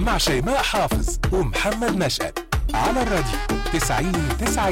مع شيماء حافظ ومحمد نشأت على الراديو 90 90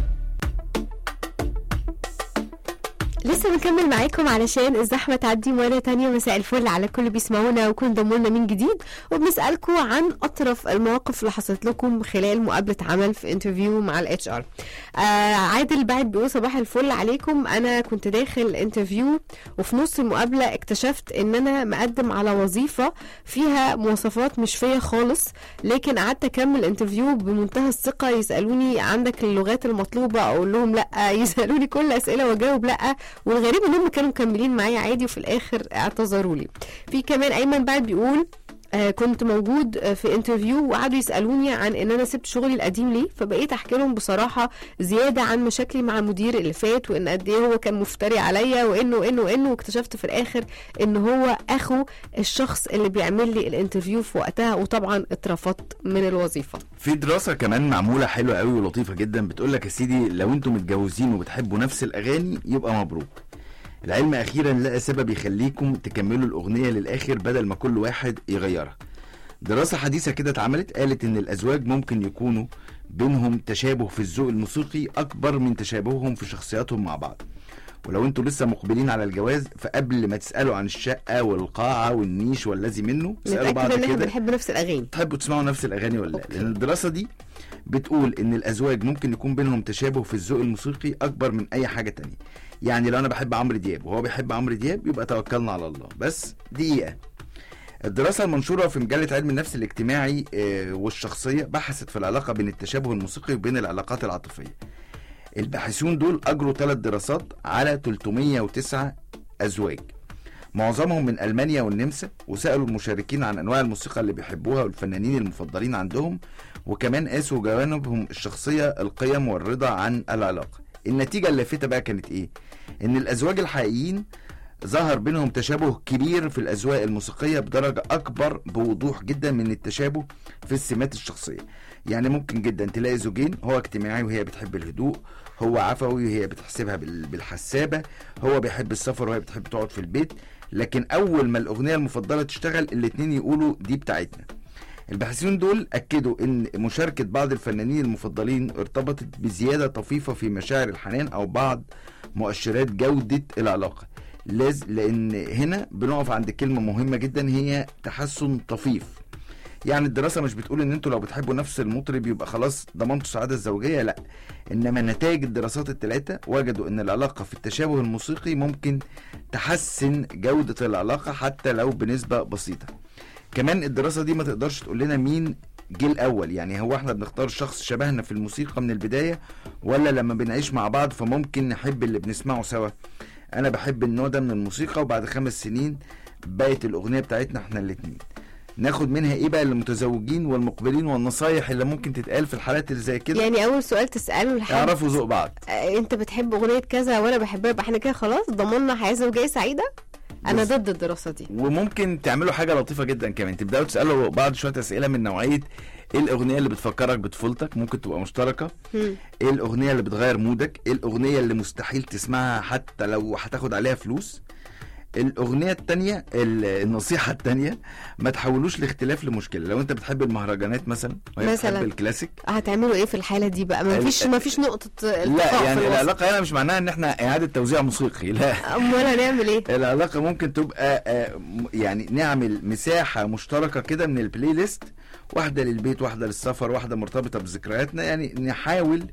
لسه بنكمل معاكم علشان الزحمة تعدي مرة تانية مساء الفل على كل بيسمعونا وكل انضموا لنا من جديد وبنسألكم عن أطرف المواقف اللي حصلت لكم خلال مقابلة عمل في انترفيو مع الاتش ار آه عادل بعد بيقول صباح الفل عليكم أنا كنت داخل انترفيو وفي نص المقابلة اكتشفت إن أنا مقدم على وظيفة فيها مواصفات مش فيا خالص لكن قعدت أكمل انترفيو بمنتهى الثقة يسألوني عندك اللغات المطلوبة أقول لهم لأ يسألوني كل الأسئلة وأجاوب لأ والغريب انهم كانوا مكملين معايا عادي وفي الاخر اعتذروا لي في كمان ايمن بعد بيقول آه كنت موجود آه في انترفيو وقعدوا يسالوني عن ان انا سبت شغلي القديم ليه فبقيت احكي لهم بصراحه زياده عن مشاكلي مع المدير اللي فات وان قد ايه هو كان مفتري عليا وانه وانه وانه واكتشفت في الاخر ان هو اخو الشخص اللي بيعمل لي الانترفيو في وقتها وطبعا اترفضت من الوظيفه في دراسة كمان معمولة حلوة قوي ولطيفة جدا بتقول لك يا سيدي لو انتم متجوزين وبتحبوا نفس الأغاني يبقى مبروك. العلم أخيرا لقى سبب يخليكم تكملوا الأغنية للآخر بدل ما كل واحد يغيرها. دراسة حديثة كده اتعملت قالت إن الأزواج ممكن يكونوا بينهم تشابه في الذوق الموسيقي أكبر من تشابههم في شخصياتهم مع بعض. ولو انتوا لسه مقبلين على الجواز فقبل ما تسألوا عن الشقة والقاعة والنيش والذي منه اسألوا بعض نتاكد ان احنا كده بنحب نفس الاغاني تحبوا تسمعوا نفس الاغاني ولا لا أوكي. لان الدراسه دي بتقول ان الازواج ممكن يكون بينهم تشابه في الذوق الموسيقي اكبر من اي حاجه تانية يعني لو انا بحب عمرو دياب وهو بيحب عمرو دياب يبقى توكلنا على الله بس دقيقه الدراسة المنشورة في مجلة علم النفس الاجتماعي آه، والشخصية بحثت في العلاقة بين التشابه الموسيقي وبين العلاقات العاطفية. الباحثون دول أجروا ثلاث دراسات على 309 أزواج. معظمهم من ألمانيا والنمسا وسألوا المشاركين عن أنواع الموسيقى اللي بيحبوها والفنانين المفضلين عندهم وكمان قاسوا جوانبهم الشخصية القيم والرضا عن العلاقة. النتيجة اللافتة بقى كانت إيه؟ إن الأزواج الحقيقيين ظهر بينهم تشابه كبير في الأذواق الموسيقية بدرجة أكبر بوضوح جدا من التشابه في السمات الشخصية يعني ممكن جدا تلاقي زوجين هو اجتماعي وهي بتحب الهدوء هو عفوي وهي بتحسبها بال- بالحسابة هو بيحب السفر وهي بتحب تقعد في البيت لكن أول ما الأغنية المفضلة تشتغل الاتنين يقولوا دي بتاعتنا الباحثين دول أكدوا إن مشاركة بعض الفنانين المفضلين ارتبطت بزيادة طفيفة في مشاعر الحنان أو بعض مؤشرات جودة العلاقة لاز لأن هنا بنقف عند كلمة مهمة جدا هي تحسن طفيف يعني الدراسة مش بتقول ان انتوا لو بتحبوا نفس المطرب يبقى خلاص ضمنتوا السعادة الزوجية لا انما نتائج الدراسات الثلاثة وجدوا ان العلاقة في التشابه الموسيقي ممكن تحسن جودة العلاقة حتى لو بنسبة بسيطة كمان الدراسة دي ما تقدرش تقول لنا مين جه الاول يعني هو احنا بنختار شخص شبهنا في الموسيقى من البداية ولا لما بنعيش مع بعض فممكن نحب اللي بنسمعه سوا انا بحب النوع ده من الموسيقى وبعد خمس سنين بقت الاغنية بتاعتنا احنا الاتنين ناخد منها ايه بقى للمتزوجين والمقبلين والنصايح اللي ممكن تتقال في الحالات اللي زي كده يعني اول سؤال تساله لحد اعرفوا ذوق بعض آه، انت بتحب اغنيه كذا وانا بحبها يبقى احنا كده خلاص ضمننا حياه زوجيه سعيده انا بص. ضد الدراسه دي وممكن تعملوا حاجه لطيفه جدا كمان تبداوا تسالوا بعض شويه اسئله من نوعيه ايه الاغنيه اللي بتفكرك بطفولتك ممكن تبقى مشتركه مم. ايه الاغنيه اللي بتغير مودك ايه الاغنيه اللي مستحيل تسمعها حتى لو هتاخد عليها فلوس الاغنيه التانية ال- النصيحه التانية ما تحولوش الاختلاف لمشكله لو انت بتحب المهرجانات مثلا وهي مثلاً. بتحب الكلاسيك هتعملوا ايه في الحاله دي بقى ما ال- فيش ما فيش نقطه لا التقاء يعني في الوسط. العلاقه هنا مش معناها ان احنا اعاده توزيع موسيقي لا امال هنعمل ايه العلاقه ممكن تبقى آه، م- يعني نعمل مساحه مشتركه كده من البلاي ليست واحده للبيت واحده للسفر واحده مرتبطه بذكرياتنا يعني نحاول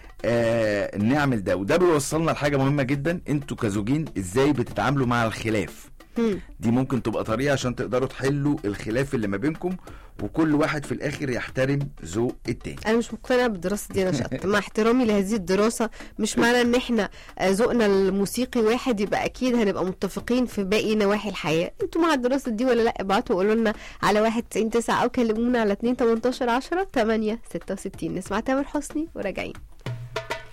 آه نعمل ده وده بيوصلنا لحاجه مهمه جدا انتوا كزوجين ازاي بتتعاملوا مع الخلاف مم. دي ممكن تبقى طريقه عشان تقدروا تحلوا الخلاف اللي ما بينكم وكل واحد في الاخر يحترم ذوق التاني انا مش مقتنعه بالدراسه دي انا شقت مع احترامي لهذه الدراسه مش معنى ان احنا آه، ذوقنا الموسيقي واحد يبقى اكيد هنبقى متفقين في باقي نواحي الحياه انتوا مع الدراسه دي ولا لا ابعتوا قولوا لنا على 199 او كلمونا على 2 18 10 8 66 نسمع تامر حسني وراجعين